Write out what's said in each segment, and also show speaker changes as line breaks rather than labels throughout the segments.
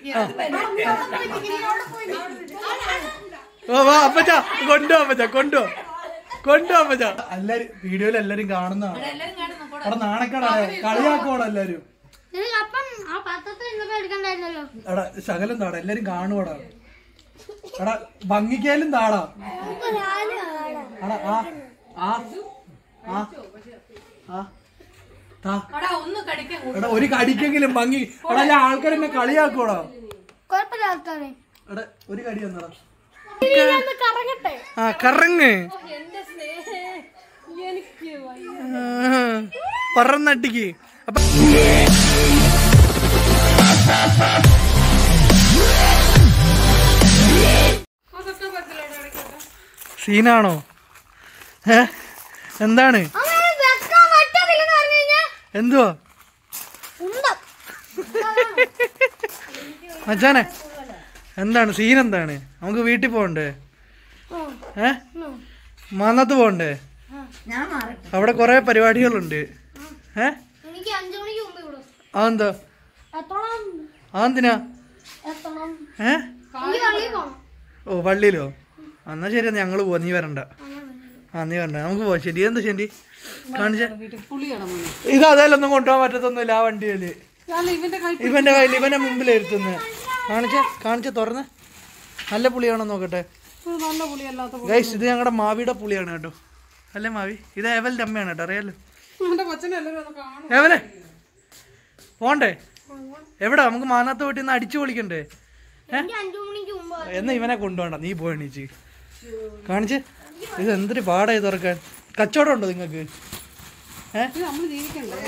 ഓ വാ അപ്പച്ച കൊണ്ടോ അപ്പച്ച കൊണ്ടോ കൊണ്ടോ അപ്പച്ച എല്ലാരും വീഡിയോയിൽ എല്ലാരും കാണുന്നതാണ് അവിടെ നാണക്കേടാണ് കളിയാക്കോടെ എല്ലാരും
നിനക്ക് അപ്പം ആ പത്രത്തിൽ ഇന്നപ്പോ എടുക്കണ്ടായിരുന്നല്ലോ
എടാ ശകലം താടാ എല്ലാരും കാണുവാടാ എടാ ഭംഗിക്കാലും താടാ എടാ ആ ആ ആ ആ താ
എടാ ഒന്ന് കടിക്കാൻ
എടാ ഒരു കടിക്കെങ്കിലും ഭംഗി എടാ ഞാൻ ആൾക്കാർ എന്നെ കളിയാക്കോടാ
കുഴപ്പമില്ല ആൾക്കാരെ
എടാ ഒരു കടി തന്നടാ
കറങ്ങട്ടെ
ആ കറങ്ങ്
എന്റെ സ്നേഹേ എനിക്ക് വയ്യ.
ആ, പറന്നട്ടിക്ക് അപ്പൊ
അതൊക്കെ പറ്റില്ല ഇടയ്ക്കൊക്കെ
സീനാണോ ഏ എന്താണ്
അങ്ങനെ വെക്കാൻ പറ്റത്തില്ലെന്ന് പറഞ്ഞു കഴിഞ്ഞാ
എന്തുവാ
ഉണ്ടോ
മച്ചാനെ എന്താണ് സീൻ എന്താണ് നമുക്ക് വീട്ടിൽ പോകണ്ടേ ഏ മാന്നത്ത് പോകണ്ടേ
ഞാൻ മാറി
അവിടെ കുറെ പരിപാടികളുണ്ട് ഏ
എനിക്ക് അഞ്ചു മണിക്ക് മുമ്പ് വിടും
അതെന്താ
എത്തോളം
അതെന്തിനാ
എത്തോളം
ഏ
എനിക്ക് പള്ളിയിൽ പോണം
ഓ പള്ളിയിലോ എന്നാ ശരി ഞങ്ങൾ പോവാ നീ വരണ്ട ആ നീ വരണ്ട നമുക്ക് പോവാം ശരി എന്താ ശരി കാണിച്ച
വീട്ടിൽ പുളിയാണ് മോനെ
ഇത് അതേലൊന്നും കൊണ്ടുപോകാൻ പറ്റത്തൊന്നുമില്ല ആ വണ്ടിയില്
അല്ല ഇവന്റെ കൈ
ഇവന്റെ കയ്യിൽ ഇവന്റെ മുമ്പിലിരുത്തുന്നത് കാണിച്ച കാണിച്ച തുറന്ന് നല്ല പുളിയാണോ നോക്കട്ടെ
ഇത് നല്ല പുളിയല്ലാത്ത പുളി
ഗൈസ് ഇത് ഞങ്ങളുടെ മാവിയുടെ പുളിയാണ് കേട്ടോ അല്ലേ മാവി ഇത് ഏവലിന്റെ അമ്മയാണ് കേട്ടോ അറിയാലോ
എന്റെ കൊച്ചനെ എല്ലാവരും ഒന്ന് കാണും
ഏവലെ പോണ്ടേ എവിടാ നമുക്ക് മാനാത്ത വീട്ടിൽ നിന്ന് അടിച്ചു പൊളിക്കണ്ടേ
എനിക്ക് അഞ്ചു മണിക്ക് മുമ്പ്
എന്നാ ഇവനെ കൊണ്ടുപോണ്ട നീ പോയണീച്ച് കാണിച്ച് ഇത് എന്തൊരു പാടായി തുറക്കാൻ കച്ചവടം ഉണ്ടോ നിങ്ങൾക്ക് ഏ
ഇത് നമ്മൾ ജീവിക്കണ്ടേ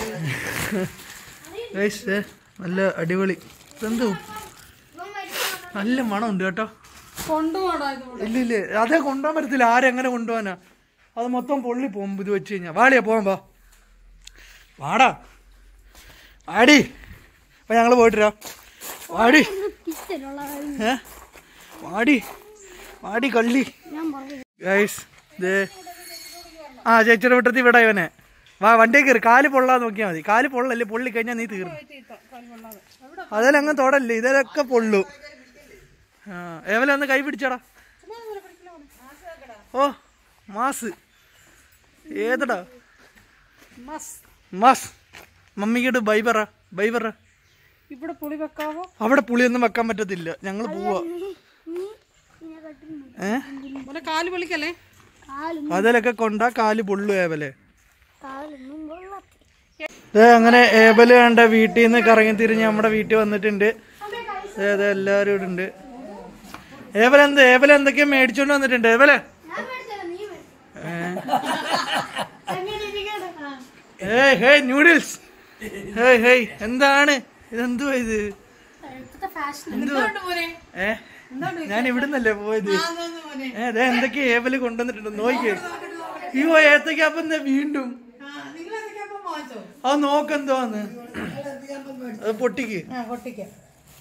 ഗൈസ് നല്ല അടിപൊളി ഇതെന്ത് നല്ല മണമുണ്ട് കേട്ടോ
കൊണ്ടുപോടാ ഇത് ഇവിടെ.
ഇല്ല ഇല്ല അതേ കൊണ്ടുപോകാൻ പറ്റത്തില്ല ആരെങ്ങനെ കൊണ്ടുപോകാനാ അത് മൊത്തം പൊള്ളി പോകും ഇത് വെച്ച് കഴിഞ്ഞാൽ വാടിയാ പോകാൻ വാ വാടാ വാടി അപ്പൊ ഞങ്ങള് പോയിട്ടിരാ വാടി
ഇഷ്ടമുള്ള
ഏ വാടി വാടി കള്ളി
ഞാൻ പറഞ്ഞു
ഗൈസ് ദേ ആ ചേച്ചിയുടെ വിട്ടത്തി വിടാ ഇവനെ വാ വണ്ടിയെ കയറി കാല് പൊള്ളാൻ നോക്കിയാൽ മതി കാല് പൊള്ളല്ലേ പൊള്ളി കഴിഞ്ഞാൽ നീ തീർന്നു അതിലങ്ങ് തൊടല്ലേ ഇതിലൊക്കെ പൊള്ളു ആ ഏവലെ ഒന്ന് കൈ പിടിച്ചടാ ഓ മാസ് ഏതടാ
മസ്
മാസ് മമ്മിക്കോട് ബൈ പറ ബൈ പറ
ഇവിടെ പുളി വെക്കാവോ
അവിടെ പുളിയൊന്നും വെക്കാൻ പറ്റത്തില്ല ഞങ്ങൾ പോവാ ഏ
മോനെ കാല് പൊളിക്കല്ലേ
കാലും
അതിലൊക്കെ കൊണ്ടാ കാല് പൊള്ളു ഏവലെ
കാലൊന്നും വെള്ളത്തിൽ
ദേ അങ്ങനെ ഏബല് വേണ്ട വീട്ടിൽ നിന്ന് കറങ്ങി തിരിഞ്ഞ് നമ്മുടെ വീട്ടിൽ വന്നിട്ടുണ്ട് ദേ ദേ എല്ലാരും ഇവിടെ ഉണ്ട് ഏബല എന്ത് ഏബല എന്തൊക്കെയോ മേടിച്ചോണ്ട് വന്നിട്ടുണ്ട് ഏബല
ഞാൻ മേടിച്ചതാ, നീ മേടിച്ചോ.
ഏ.
അങ്ങനെ ഇരിക്കട്ടെ. ആ.
ഏയ് ഹേയ് നൂഡിൽസ് ഹേയ് ഹേയ് എന്താണ് ഇതെന്തുവാ ഇത്
ഇപ്പോഴത്തെ ഫാഷൻ
എന്തുവാ
മോനെ
ഏ ഞാൻ ഇവിടുന്നല്ലേ പോയത് ഏ ദേ എന്തൊക്കെ ഏബല് കൊണ്ടുവന്നിട്ടുണ്ട് നോക്കിയേ അയ്യോ ഏത്തക്കപ്പം എന്താ വീണ്ടും
നിങ്ങൾ എന്തൊക്കെയാ വാങ്ങിച്ചോ
അത് നോക്കെന്തോന്ന് അത് പൊട്ടിക്ക്
പൊട്ടിക്കാം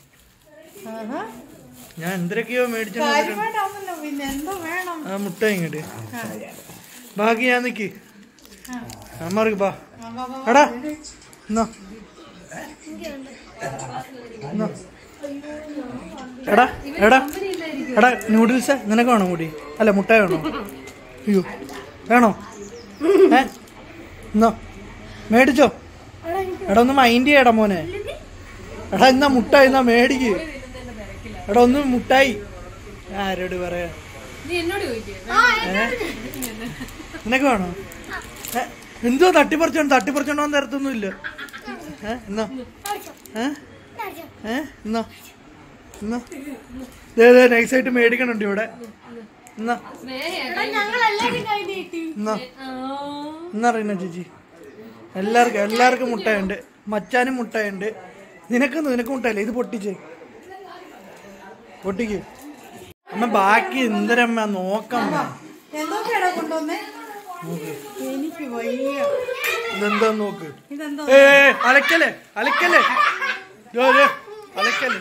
ഞാൻ എന്തൊക്കെയോ മേടിച്ചോണ്ട് വന്നിട്ടുണ്ട്.
കാര്യമായിട്ടാവുന്നല്ലോ പിന്നെ എന്തോ വേണം
ആ മുട്ട ഇങ്ങോട്ട് ബാക്കി ഞാൻ നിക്ക് അമ്മർക്ക് ബാ എടാ എന്നാ എന്നാ. എടാ എടാ എടാ നൂഡിൽസ് നിനക്ക് വേണോ കൂടി അല്ല മുട്ട വേണോ അയ്യോ വേണോ ഏ എന്നാ മേടിച്ചോ എടാ ഒന്ന് മൈൻഡ് ചെയ്യടാ മോനെ എടാ എന്നാ മുട്ടായി എന്നാ മേടിക്ക് എടാ ഒന്ന് മുട്ടായി ആരോട് പറയാ
നീ എന്നോട് ചോദിക്കേ
നിനക്ക് വേണോ ഏ? എന്തോ തട്ടിപ്പറിച്ചോണ്ട് തട്ടിപ്പറിച്ചോണ്ടോ തരത്തൊന്നും ഇല്ല ഏ എന്നാ ഏ ഏ എന്നാ എന്നാ ദേ ദേ നൈസായിട്ട് മേടിക്കണുണ്ട് ഇവിടെ എന്നാ
ഞങ്ങൾ എല്ലാവരും കൈ നീട്ടി
എന്നാ എന്നാ അറിയുന്ന ചേച്ചി എല്ലാവർക്കും എല്ലാവർക്കും മുട്ടയുണ്ട് മച്ചാനും മുട്ടയുണ്ട് നിനക്ക് നിനക്ക് മുട്ടയല്ലേ ഇത് പൊട്ടിച്ചേ പൊട്ടിക്ക് അമ്മ ബാക്കി എന്തരമ്മ നോക്കാം അമ്മ.
എന്തൊക്കെയാടാ കൊണ്ടുവന്നേ എനിക്ക് വയ്യ
ഇതെന്താ നോക്ക്
ഇതെന്തോ
ഏ അലക്കല്ലേ അലക്കല്ലേ ദോ, ദോ, അലക്കല്ലേ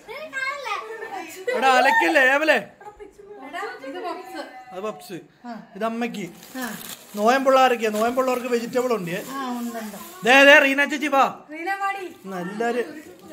എടാ അലക്കല്ലേ ഏവലെ
ഇത് പപ്സ്
അത് പപ്സ് ഇത് അമ്മക്ക് നോയമ്പുള്ളവർക്ക് നോയമ്പുള്ളവർക്ക് വെജിറ്റബിൾ ഉണ്ട്
ആ ഉണ്ടുണ്ട്
ദേ ദേ റീന ചേച്ചി വാ
റീനവാടി
എന്നാ എല്ലാരും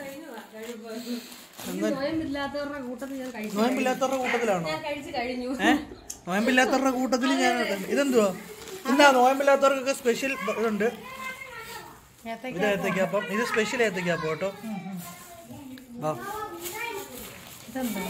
നോയമ്പില്ലാത്തവരുടെ കൂട്ടത്തിൽ ഞാൻ കഴിച്ചു
നോയമ്പില്ലാത്തവരുടെ കൂട്ടത്തിലാണോ
ഞാൻ കഴിച്ചു കഴിഞ്ഞു
ഏ നോയമ്പില്ലാത്തവരുടെ കൂട്ടത്തിൽ ഞാൻ ഇതെന്തുവാ എന്താ നോയമ്പില്ലാത്തവർക്കൊക്കെ സ്പെഷ്യൽ ഇതുണ്ട് ഇത് ഏത്തക്കാപ്പം ഇത് സ്പെഷ്യൽ ഏത്തക്കാപ്പം കേട്ടോ ആ
ഇതെന്താ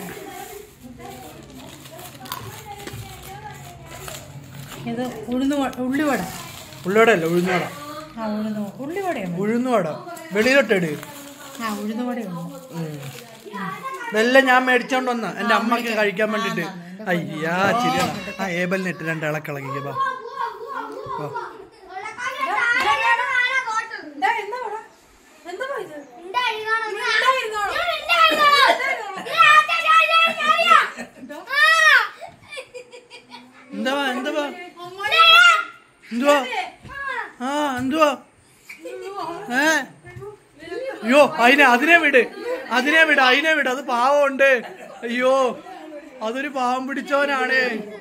ഇത് ഉഴുന്ന് വ- ഉള്ളിവട
ഉള്ളിവട അല്ല ഉഴുന്നുവട
ആ ഉഴുന്ന് ഉള്ളിവടയാണ്
ഉഴുന്നുവട വെളിയിലോട്ടെട്
ആ ഉഴുന്നുവടയുണ്ട്
ഇതെല്ലാം ഞാൻ മേടിച്ചോണ്ട് വന്ന എന്റെ അമ്മക്ക് കഴിക്കാൻ വേണ്ടിട്ട് അയ്യാ ശരിയാണ് ആ ഏബലിനിട്ട് രണ്ട് ഇളക്കിളക്കിക്ക ബാ ബാ. എന്തുവാ എന്തുവാ എന്തുവാ ആ എന്തുവാ ഏ അയ്യോ അതിനെ അതിനെ വിട് അതിനെ വിട് അതിനെ വിട് അത് പാവമുണ്ട് അയ്യോ അതൊരു പാവം പിടിച്ചവനാണ്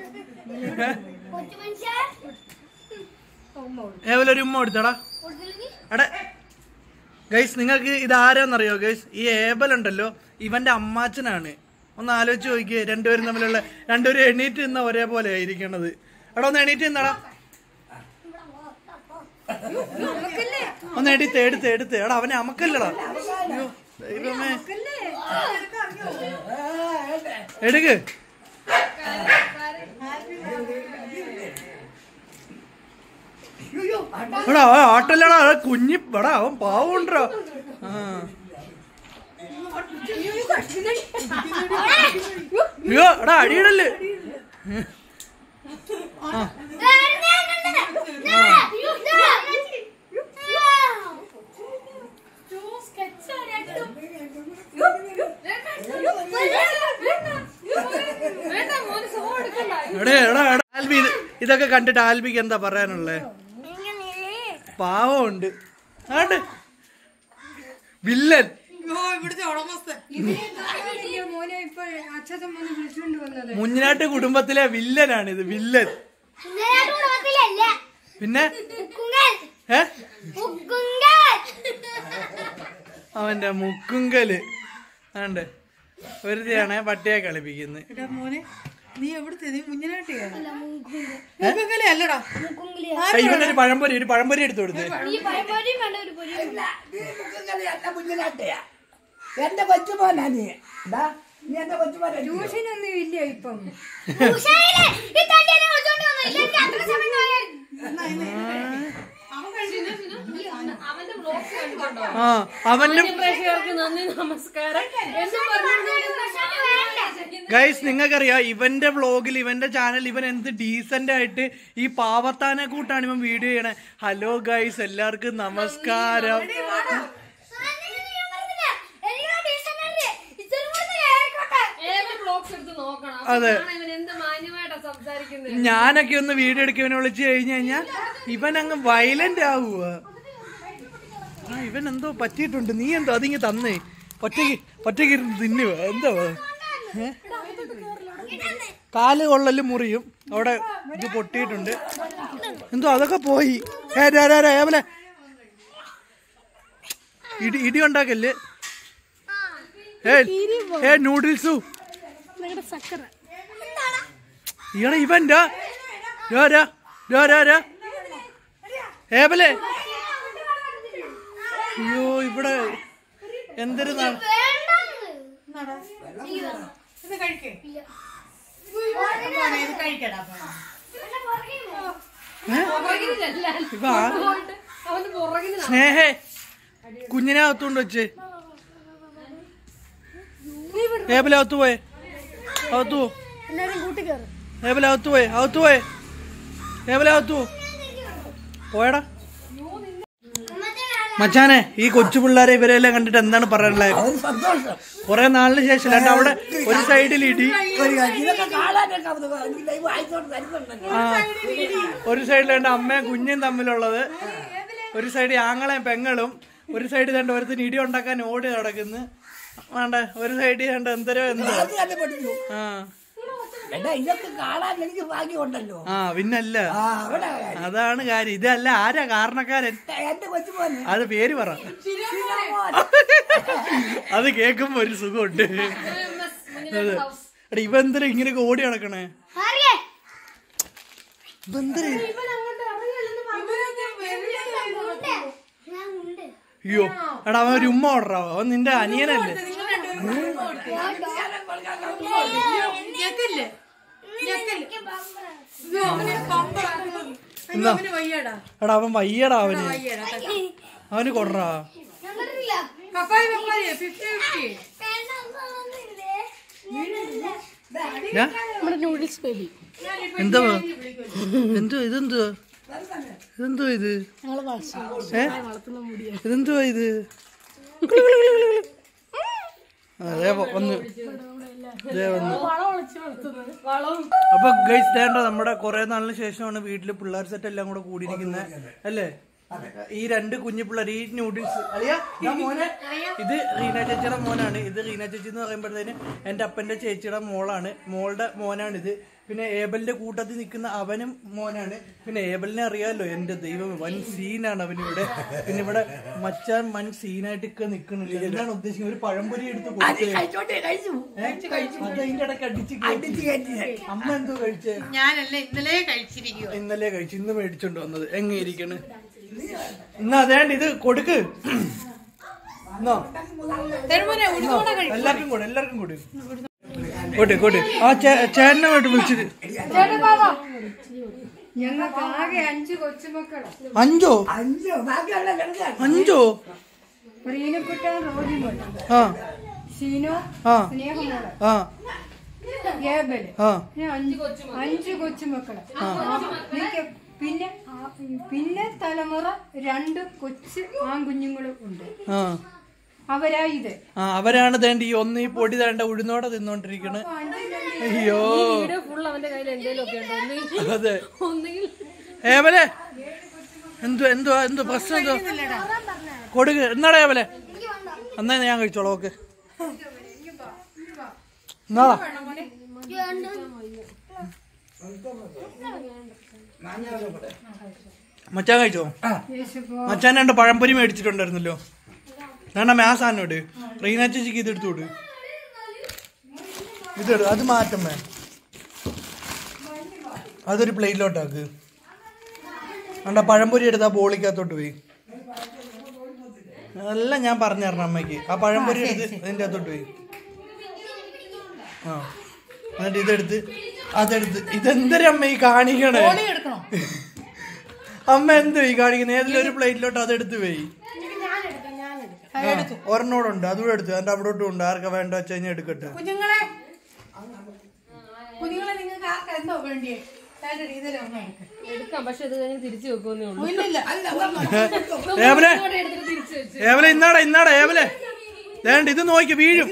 ഏവലൊരു ഉമ്മ കൊടുത്തടാ എടാ ഗൈസ് നിങ്ങൾക്ക് ഇത് ആരാന്നറിയോ ഗൈസ് ഈ ഏബൽ ഉണ്ടല്ലോ ഇവന്റെ അമ്മാച്ചനാണ് ഒന്ന് ആലോചിച്ച് നോക്കിയേ രണ്ടുപേരും തമ്മിലുള്ള രണ്ടുപേരും എണീറ്റ് നിന്ന ഒരേപോലെ ആയിരിക്കണത് എടാ ഒന്ന് എണീറ്റ് നിന്നടാ ഒന്ന് എടുത്ത് എടുത്ത് എടുത്ത് എടാ അവനെ അമക്കല്ലടാ അയ്യോ ദൈവമേ എടുക്ക് എടാ അവൻ ആട്ടല്ലടാ അവൻ കുഞ്ഞി എടാ അവൻ പാവുണ്ടോ ആ അയ്യോ എടാ അടിയിടല്ലേ
വേണ്ട മോന് സോ എടുക്കണ്ട
എടേ എടാ എടാ ആൽബി ഇത് ഇതൊക്കെ കണ്ടിട്ട് ആൽബിക്ക് എന്താ പറയാനുള്ളേ പാവമുണ്ട് ആണ്ട് വില്ലൻ
ഇവിടുത്തെ ഉടമസ്ഥൻ മോനെ ഇപ്പൊ അച്ഛൻ മോനെ വിളിച്ചുകൊണ്ട് വന്നത്
മുഞ്ഞനാട്ട് കുടുംബത്തിലെ വില്ലനാണ് ഇത് വില്ലൻ പിന്നെ ഏ അവന്റെ മുക്കുങ്കല് ആണ്ട് വെറുതെയാണ് പട്ടിയെ കളിപ്പിക്കുന്നത്
എടാ മോനെ നീ എവിടുത്തെ നീ മുഞ്ഞനാട്ടിയാ മൂക്കല്ലേ അല്ലടാ
ഇവനൊരു പഴംപൊരി ഒരു പഴംപൊരി എടുത്തു കൊടുത്ത്
ഈ പരിപാടി വേണ്ട ഒരു പൊരി
എന്റെ കൊച്ചുമോനാ നീ എന്താ നീ എന്റെ കൊച്ചുമോനാ
ട്യൂഷനൊന്നും ഇല്ല ഇപ്പം
ഉഷായിലെ, ഈ തണ്ടി എന്നെ വിളിച്ചോണ്ട് വന്നു. ഇല്ലെങ്കിൽ അത്ര സമയം കളയാൻ.
അവന്റെ ബ്ലോഗ് കണ്ടിട്ടുണ്ടോ
ആ അവനും
പ്രേക്ഷകർക്ക് നന്ദി നമസ്കാരം എന്ന് പറഞ്ഞു
ഗൈസ് നിങ്ങൾക്കറിയാം ഇവന്റെ വ്ളോഗിൽ ഇവന്റെ ചാനൽ ഇവൻ എന്ത് ഡീസന്റ് ആയിട്ട് ഈ പാവത്താനെ കൂട്ടാണ് ഇവൻ വീഡിയോ ചെയ്യണേ ഹലോ ഗൈസ് എല്ലാവർക്കും നമസ്കാരം
അതിന് ഞാൻ പറഞ്ഞില്ല. എനിക്കൊരു decent ഉണ്ട്. ഇച്ചിരി കൂടെ കേറിക്കോട്ടെ.
ഏത് ബ്ലോഗ്സ് എടുത്ത് നോക്കണം
അതെ.
അപ്പോഴാണ് ഇവൻ എന്ത് മാന്യമായിട്ടാ സംസാരിക്കുന്നത്
ഞാനൊക്കെ ഒന്ന് വീഡിയോ എടുക്കാൻ ഇവനെ വിളിച്ചു കഴിഞ്ഞു കഴിഞ്ഞാൽ ഇവൻ അങ്ങ് വയലന്റ് ആവുക ആ ഇവൻ എന്തോ പറ്റിയിട്ടുണ്ട് നീ എന്തോ അതിങ്ങ് തന്നേ ഒറ്റയ്ക്ക് ഒറ്റയ്ക്ക് ഇരുന്ന് തിന്നുക എന്തോ ഏ? കാല് കൊള്ളല് മുറിയും അവിടെ ഇത് പൊട്ടിയിട്ടുണ്ട് എന്തോ അതൊക്കെ പോയി ഏ രാ, രാ, രാ, ഏവലെ. ഇടി ഇടി ഉണ്ടാക്കല്ലേ ഏ ഏ നൂഡിൽസു ഈടെ ഇവന്റെ രാ രാ രാ രാ രാ ഏബലെ അയ്യോ ഇവിടെ എന്തൊരു നാ-
വേണ്ടാന്ന്.
ഇത് കഴിക്കേ
ഇല്ല.
ഇത് കഴിക്കടാ
എന്നെ പുറകിൽ പോ.
പുറകിലല്ല
ഇവ ആ-
അവന് പുറകിൽ
സ്നേഹേ കുഞ്ഞിനെ അകത്തോണ്ട് വെച്ച് ഏബലെ അകത്ത് പോയെ അകത്തു പോ
എല്ലാരും കൂട്ടി കയറും
ഏബലെ അകത്ത് പോയെ അകത്ത് പോയെ ഏബലെ അകത്തു പോ പോയടാ മച്ചാനെ ഈ കൊച്ചു പിള്ളേരെ ഇവരെല്ലാം കണ്ടിട്ട് എന്താണ് പറയാനുള്ളത്
ഒരു സന്തോഷം
കുറെ നാളിന് ശേഷം രണ്ട് അവിടെ ഒരു സൈഡിൽ ഇടി
ഒരു കാര്യം, ഇതൊക്കെ കാണാനൊക്കെ അത് ദൈവം അയച്ചോണ്ട് തരുന്നുണ്ടല്ലോ
ആ ഒരു സൈഡിൽ രണ്ട് അമ്മയും കുഞ്ഞും തമ്മിലുള്ളത് ഒരു സൈഡിൽ ആങ്ങളെയും പെങ്ങളും ഒരു സൈഡിൽ രണ്ട് ഒരുത്തിന് ഇടി ഉണ്ടാക്കാൻ ഓടി നടക്കുന്നു വേണ്ട ഒരു സൈഡിൽ രണ്ട് എന്തരോ എന്തോ
അത് തന്നെ പഠിച്ചു
ആ
എടാ ഇതൊക്കെ കാണാൻ എനിക്ക് ഭാഗ്യമുണ്ടല്ലോ
ആ പിന്നല്ല
ആ അവിടെ കാര്യം.
അതാണ് കാര്യം ഇതല്ല ആരാ കാരണക്കാരൻ
എന്റെ കൊച്ചുമോനെ
അത് പേര് പറ
ശിരോമോൻ.
അത് കേൾക്കുമ്പോ ഒരു സുഖമുണ്ട് അതെ. എടാ ഇവ എന്തിനാ ഇങ്ങനെയൊക്കെ ഓടി നടക്കണേ
ആര്യ
ഇവെന്തിനാ
ഞാൻ ഉണ്ട്
അയ്യോ എടാ അവൻ ഒരു ഉമ്മ ഓടറാ അവൻ നിന്റെ അനിയനല്ലേ
ഞെക്കില്ലേ
എനിക്ക് ബമ്പറ.
ഇത് അവന് പമ്പറാക്കുന്നത്. അയ്യോ, അവന് വയ്യടാ
എടാ അവൻ വയ്യടാ അവന്
വയ്യടാ
അവന് കൊടറാ
ഞാൻ പറഞ്ഞില്ല
പപ്പായ പപ്പായ ഫിഫ്റ്റി ഫിഫ്റ്റി
പെണ്ണൊന്നുമില്ലേ
ഞാൻ എന്താ എന്തോ ഇതെന്തോ ഇതെന്തോ ഇത് ഏ ഇതെന്തോ ഇത് അതെ വന്നു ദേ വന്നു അപ്പൊ ഗൈസ് ദേണ്ട നമ്മുടെ കുറെ നാളിന് ശേഷമാണ് വീട്ടില് പിള്ളേർ സെറ്റ് എല്ലാം കൂടെ കൂടിയിരിക്കുന്നത് അല്ലേ ഈ രണ്ട് കുഞ്ഞു പിള്ളേർ ഈ നൂഡിൽസ് അളിയാ ഞാൻ മോനെ ഇത് റീന ചേച്ചിയുടെ മോനാണ് ഇത് റീന ചേച്ചി എന്ന് പറയുമ്പോഴത്തേന് എന്റെ അപ്പന്റെ ചേച്ചിയുടെ മോളാണ് മോളുടെ മോനാണിത് പിന്നെ ഏബലിന്റെ കൂട്ടത്തിൽ നിൽക്കുന്ന അവനും മോനാണ് പിന്നെ ഏബലിനെ അറിയാലോ എന്റെ ദൈവം വൻ സീനാണ് അവനിവിടെ പിന്നെ ഇവിടെ മച്ചാൻ വൻ സീനായിട്ടൊക്കെ നിൽക്കുന്നില്ല എന്താണ് ഉദ്ദേശിക്കുന്നത് ഒരു പഴംപൊരി എടുത്ത് കൊടുത്തേ
കഴിച്ചോട്ടെ കഴിച്ചു
അത് അതിന്റെ ഇടയ്ക്ക് അടിച്ച്
അടിച്ച്
കയറ്റി.
കയറ്റി
അമ്മ എന്തോ കഴിച്ചേ
ഞാനല്ല ഇന്നലെ കഴിച്ചിരിക്കുക
ഇന്നലെ കഴിച്ചു ഇന്ന് മേടിച്ചോണ്ട് വന്നത് എങ്ങനെ ഇരിക്കണ് എന്നാ അതേണ്ട ഇത് കൊടുക്ക് എന്നാ
തെരുമോനെ ഉടുത്തോടെ കഴിക്കും
എല്ലാവർക്കും കൂടെ എല്ലാവർക്കും കൂടെ കൂട്ടി കൂട്ടി ആ ചേ- ചേട്ടനെ വേണ്ടി വിളിച്ചിട്ട്
ഞങ്ങൾക്ക് ആകെ അഞ്ച് കൊച്ചുമക്കളാ
അഞ്ചോ
അഞ്ചോ ബാക്കിയുള്ള കിടക്കാൻ
അഞ്ചോ
റീനക്കുട്ട റോജിമോൾ
ആ
ഷീനോ
ആ
സ്നേഹമോള്
ആ
ഏബല്
ആ
ഞാൻ അഞ്ച് അഞ്ച് കൊച്ചുമക്കള് എനിക്ക് പിന്നെ ആ- പിന്നെ തലമുറ രണ്ട് കൊച്ചു ആൺകുഞ്ഞുങ്ങളും ഉണ്ട്
ആ
അവരാ ഇത്
ആ അവരാണ് തേണ്ട ഈ ഒന്ന് ഈ പൊടി തേണ്ട ഉഴുന്നോടെ തിന്നോണ്ടിരിക്കണ് അയ്യോ
ഫുൾ അവന്റെ കയ്യിൽ എന്തെങ്കിലും ഒക്കെ ഉണ്ടോ ഒന്നെങ്കിൽ
അതെ
ഒന്നെങ്കിൽ
ഏവലെ എന്തോ എന്തോ എന്തോ പ്രശ്നം എന്തോ കൊടുക്ക് എന്നാടാ ഏവലെ എന്നാ ഞാൻ കഴിച്ചോളാം ഓക്കെ എന്നാടാ മച്ചാൻ കഴിച്ചോ
യേശുപ്പോ
മച്ചാൻ രണ്ട് പഴംപൊരി മേടിച്ചിട്ടുണ്ടായിരുന്നല്ലോ വേണ്ട ആ സാധനോട് റീന ചേച്ചിക്ക് ഇത് എടുത്തോട് ഇതെടു അത് മാറ്റമ്മേ അതൊരു പ്ലേറ്റിലോട്ടാക്ക് വേണ്ട പഴംപൊരി എടുത്ത് ആ ബോളിക്കകത്തോട്ട് പോയി അതെല്ലാം ഞാൻ പറഞ്ഞു തരണം അമ്മയ്ക്ക് ആ പഴംപൊരി എടുത്ത് അതിൻ്റെ അകത്തോട്ട് പോയി ആ എന്നിട്ട് ഇതെടുത്ത് അതെടുത്ത് ഇതെന്തൊരമ്മ ഈ കാണിക്കണേ അമ്മ എന്ത് ഈ കാണിക്കുന്നത് ഏതെങ്കിലും ഒരു പ്ലേറ്റിലോട്ട് അതെടുത്ത് പോയി ഒരെണ്ണോടുണ്ട് അതുകൂടെ എടുത്ത് അതിന്റെ അവിടോട്ടും ഉണ്ട് ആർക്കാ വേണ്ട വെച്ച് കഴിഞ്ഞാൽ എടുക്കട്ടെ
കുഞ്ഞുങ്ങളെ കുഞ്ഞുങ്ങളെ നിങ്ങൾക്ക് ആർക്കാ എന്തോ വേണ്ടിയേ വേണ്ട രീതിയിൽ ഒന്ന് എടുക്ക്.
എടുക്കാം പക്ഷെ ഇത് കഴിഞ്ഞ് തിരിച്ചു വെക്കുമെന്നേ ഉള്ളൂ
ഇല്ലില്ല
ഏവലെ
ഇവിടെ എടുത്തിട്ട് തിരിച്ചു വെച്ചു
ഏവലെ ഇന്നാടാ ഇന്നാടാ ഏവലെ വേണ്ട ഇത് നോക്കി വീഴും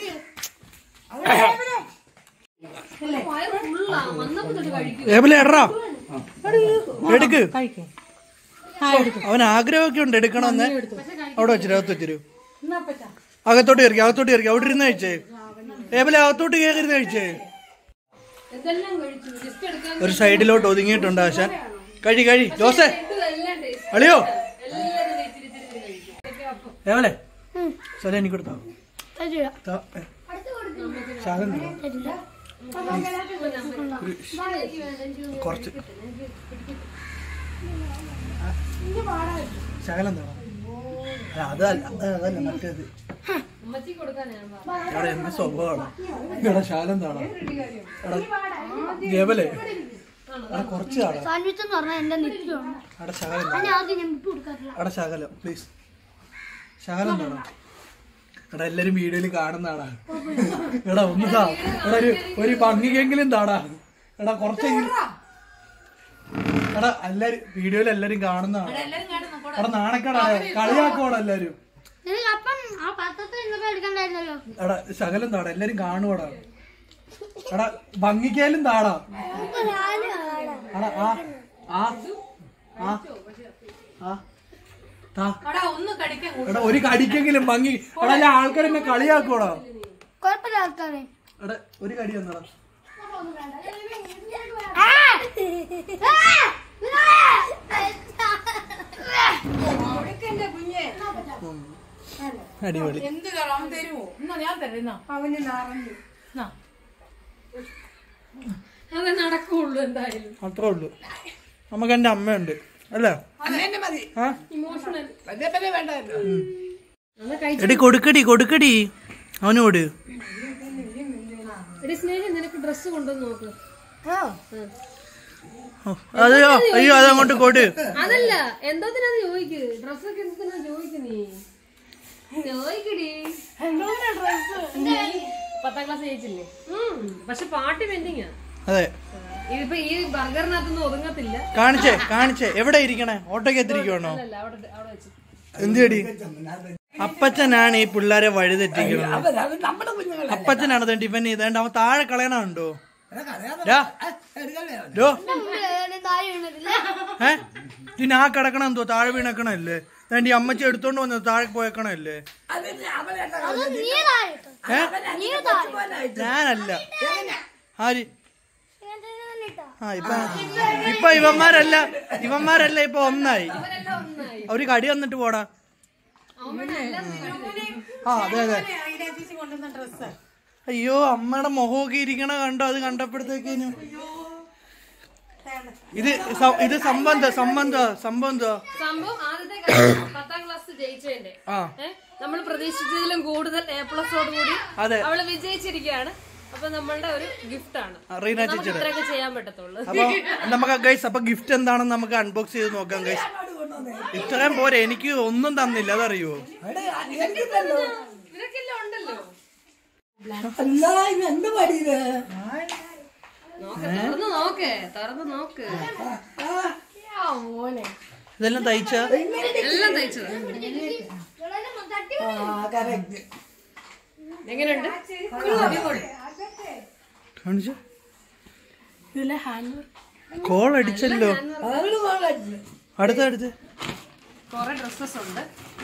വയറ് ഫുള്ളാ വന്നപ്പോ തൊട്ട് കഴിക്കും
ഏവലെ എടാ എടുക്ക് അവൻ ആഗ്രഹമൊക്കെ ഉണ്ട് എടുക്കണമെന്ന് അവിടെ വെച്ചിരു അകത്ത് വെച്ചിരു അകത്തോട്ട് കയറി അകത്തോട്ട് കയറി അവിടെ ഇരുന്ന് കഴിച്ചേ ഏവലെ അകത്തോട്ട് കയറി ഇരുന്ന് കഴിച്ചേ
ഇതെല്ലാം കഴിച്ചു ജസ്റ്റ് എടുക്കാൻ
ഒരു സൈഡിലോട്ട് ഒതുങ്ങിയിട്ടുണ്ട് ആശാൻ കഴി കഴി ജോസേ
എല്ലാം ടേസ്റ്റ്
അളിയോ
എല്ലാവരും ഇച്ചിരി ഇച്ചിരി ഇച്ചിരി കഴിക്കും
ഏവലെ സ്ഥലം എനിക്ക് കൊടുത്താ താ, ഏ. ശാലം തരാം. കുറച്ച് ശകലം തരാം അല്ല, അതല്ല അതല്ല മറ്റേത്
അമ്മച്ചി കൊടുക്കാനാ ഞാൻ പറഞ്ഞത്.
എടാ എന്ത് സ്വഭാവമാണ് എടാ ശാലം താടാ എടാ ജബലേ എടാ കുറച്ച് താടാ
സാൻഡ്വിച്ച് എന്ന് പറഞ്ഞാൽ എന്റെ നിത്യമാണ്
എടാ ശകലം താ.
അതിന് ആദ്യം ഞാൻ വിട്ടു കൊടുക്കാറില്ല
എടാ ശകലം പ്ലീസ് ശകലം താടാ എടാ എല്ലാരും വീഡിയോയിൽ കാണുന്നതാടാ എടാ ഒന്ന് താ എടാ ഒരു ഒരു ഭംഗിക്കെങ്കിലും താടാ എടാ കുറച്ചെങ്കിലും എടാ എല്ലാരും വീഡിയോയിൽ എല്ലാരും കാണുന്നതാണ് എടാ നാണക്കേടാ കളിയാക്കോടാ എല്ലാരും
നിനക്ക് അപ്പം ആ പാത്രത്തിൽ ഇന്നപ്പോ എടുക്കണ്ടായിരുന്നല്ലോ
എടാ ശകലം താടാ എല്ലാരും കാണുവാടാ എടാ ഭംഗിക്കാലും താടാ എടാ ആ ആ ആ ആ താ
എടാ ഒന്ന് കടിക്കാൻ
എടാ ഒരു കടിക്കെങ്കിലും ഭംഗി എടാ അല്ല ആൾക്കാർ എന്നെ കളിയാക്കോടാ
കുഴപ്പമില്ല ആൾക്കാരെ
എടാ ഒരു കടി തന്നടാ
കൊടുക്കണ്ട കുഞ്ഞെ
അടിപൊളി
എന്ത് തരാൻ തരുമോ എന്നാ ഞാൻ തരുന്ന
അവന് നിറഞ്ഞു
അത് നടക്കുള്ളൂ എന്തായാലും
അത്രേ ഉള്ളൂ നമുക്ക് എൻ്റെ അമ്മയുണ്ട് അല്ലേ
അന്നെ മതി
ആ
ഇമോഷണൽ
അതേ തന്നെ വേണ്ടായിരുന്നു
അത് കഴിച്ചു
എടി കൊടുക്കടി കൊടുക്കടി അവനോട്
ഒരു സ്നേഹം നിനക്ക് ഡ്രസ്സ് കൊണ്ടുവന്ന് നോക്ക്
ഓ, അതെയോ അയ്യോ അതങ്ങോട്ട് കൊടു
അതല്ല എന്തോത്തിനാ ചോദിക്ക് ഡ്രസ്സൊക്കെ എന്തിനാ ചോദിക്ക് നീ ചോദിക്കടി നീ പത്താം ക്ലാസ് ജയിച്ചില്ലേ പക്ഷെ പാർട്ടി പെൻഡിങ്
അതെ
ഇതിപ്പോ ഈ ബർഗറിനകത്തൊന്നും ഒതുങ്ങത്തില്ല
കാണിച്ചേ കാണിച്ചേ എവിടെ ഇരിക്കണേ ഓട്ടോക്ക് എത്തിരിക്കണോ
അല്ല അവിടെ അവിടെ വെച്ച്
എന്തിയടി അപ്പച്ചനാണ് ഈ പിള്ളേരെ വഴിതെറ്റിക്കുന്നത്
അവൻ അത് നമ്മുടെ കുഞ്ഞുങ്ങളെ
അപ്പച്ചനാണ് ഇത് ടിഫൻ ചെയ്തേണ്ട അവൻ താഴെ കളയണുണ്ടോ
നിനക്ക് അറിയാതെ
ഡാ,
എടുക്കല്ലേ അവൻ?
ഡോ,
താഴെ വീണിട്ടില്ല
ഏ പിന്നെ ആ കിടക്കണ എന്തോ താഴെ വീണക്കണല്ലേ വേണ്ട ഈ അമ്മച്ചി എടുത്തോണ്ട് വന്നത് താഴെ പോയേക്കണല്ലേ
അതിന് അവനെ എന്താ
അത് നീ താഴെ ഇട്ടോ.
ഏ
നീ താഴെ
കൊച്ചുമോനായിട്ട്.
ഞാനല്ല ആര്
ഇങ്ങനത്തെ തന്നെ ഇട്ടോ.
ആ ഇപ്പൊ ഇപ്പൊ ഇവന്മാരല്ല ഇവന്മാരല്ല ഇപ്പൊ ഒന്നായി അവര് കടി വന്നിട്ട് പോടാ ആ അതെ അതെ
ചേച്ചി കൊണ്ടുവന്ന ഡ്രസ്സ്
അയ്യോ അമ്മയുടെ മുഖമൊക്കെ ഇരിക്കണ കണ്ടോ അത് കണ്ടപ്പോഴത്തേക്കിനും ഇത് സ- ഇത് സംബന്ധ സംബന്ധ സംബന്ധ
സംഭവം ആദ്യത്തെ കാര്യം പത്താം ക്ലാസ് ജയിച്ചതിന്റെ
ആ
ഏഹ് നമ്മൾ പ്രതീക്ഷിച്ചതിലും കൂടുതൽ എ പ്ലസോട് കൂടി
അതെ
അവള് വിജയിച്ചിരിക്കുകയാണ് അപ്പൊ നമ്മളുടെ ഒരു ഗിഫ്റ്റ് ആണ്
റീന
നമുക്ക്
ടീച്ചർ
ഇത്രയൊക്കെ ചെയ്യാൻ പറ്റത്തുള്ളൂ
അപ്പൊ നമുക്ക് ഗൈസ് അപ്പൊ ഗിഫ്റ്റ് എന്താണെന്ന് നമുക്ക് അൺബോക്സ് ചെയ്ത് നോക്കാം ഗൈസ് ഇത്രയും പോരെ എനിക്ക് ഒന്നും തന്നില്ല അതറിയോ
എടേ, എനിക്ക് തന്നോ?
നിനക്കെല്ലാം ഉണ്ടല്ലോ
അല്ല, ഇത് എന്ത് പണിയത്
നോക്ക് തുറന്ന് നോക്ക് തുറന്ന് നോക്ക്
ഇതെല്ലാം തയ്ച്ച
എല്ലാം തയ്ച്ചത്
ഇവളെന്നെ തട്ടി
ആ കറക്റ്റ്
എങ്ങനെയുണ്ട്
കാണിച്ചു കോൾ അടിച്ചല്ലോ
അവള് പോകട്ടെ
അടുത്ത അടുത്ത്
കൊറേ ഡ്രസ്സസ് ഉണ്ട്